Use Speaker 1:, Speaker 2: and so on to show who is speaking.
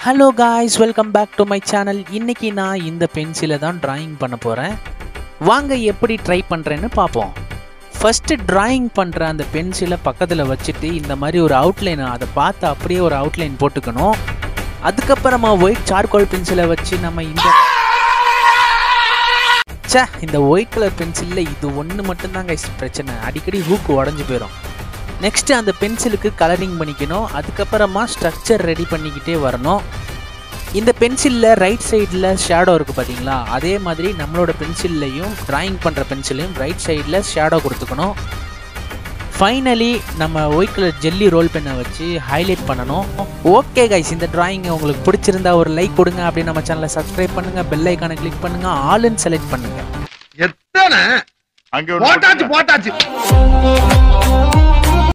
Speaker 1: Hello guys welcome back to my channel இன்னைக்கு நான் இந்த பென்சிலை தான் டிராயிங் பண்ண போகிறேன் வாங்க எப்படி ட்ரை பண்ணுறேன்னு பார்ப்போம் ஃபஸ்ட்டு டிராயிங் பண்ணுற அந்த பென்சிலை பக்கத்தில் வச்சுட்டு இந்த மாதிரி ஒரு அவுட்லைன் அதை பார்த்து அப்படியே ஒரு அவுட்லைன் போட்டுக்கணும் அதுக்கப்புறமா ஒயிட் சார்கோல் பென்சிலை வச்சு நம்ம இந்த ச்சே இந்த ஒயிட் கலர் பென்சிலில் இது ஒன்று மட்டும்தான் கைஸ் பிரச்சனை அடிக்கடி ஹூக்கு உடஞ்சி போயிடும் நெக்ஸ்ட்டு அந்த பென்சிலுக்கு கலரிங் பண்ணிக்கணும் அதுக்கப்புறமா ஸ்ட்ரக்சர் ரெடி பண்ணிக்கிட்டே வரணும் இந்த பென்சிலில் ரைட் சைடில் ஷேடோ இருக்குது பார்த்தீங்களா அதே மாதிரி நம்மளோட பென்சில்லையும் டிராயிங் பண்ணுற பென்சிலையும் ரைட் சைடில் ஷேடோ கொடுத்துக்கணும் ஃபைனலி நம்ம ஒயிட் கலர் ஜெல்லி ரோல் பெண்ணை வச்சு ஹைலைட் பண்ணணும் ஓகே கைஸ் இந்த டிராயிங் உங்களுக்கு பிடிச்சிருந்தா ஒரு லைக் கொடுங்க அப்படியே நம்ம சேனலை சப்ஸ்கிரைப் பண்ணுங்கள் பெல் ஐக்கானை கிளிக் பண்ணுங்கள் ஆளுன்னு செலக்ட் பண்ணுங்கள்
Speaker 2: எத்தனை
Speaker 3: அங்க ஒண்ணு
Speaker 2: போட்டாச்சு
Speaker 3: போட்டுருங்க.
Speaker 2: போட்டாச்சு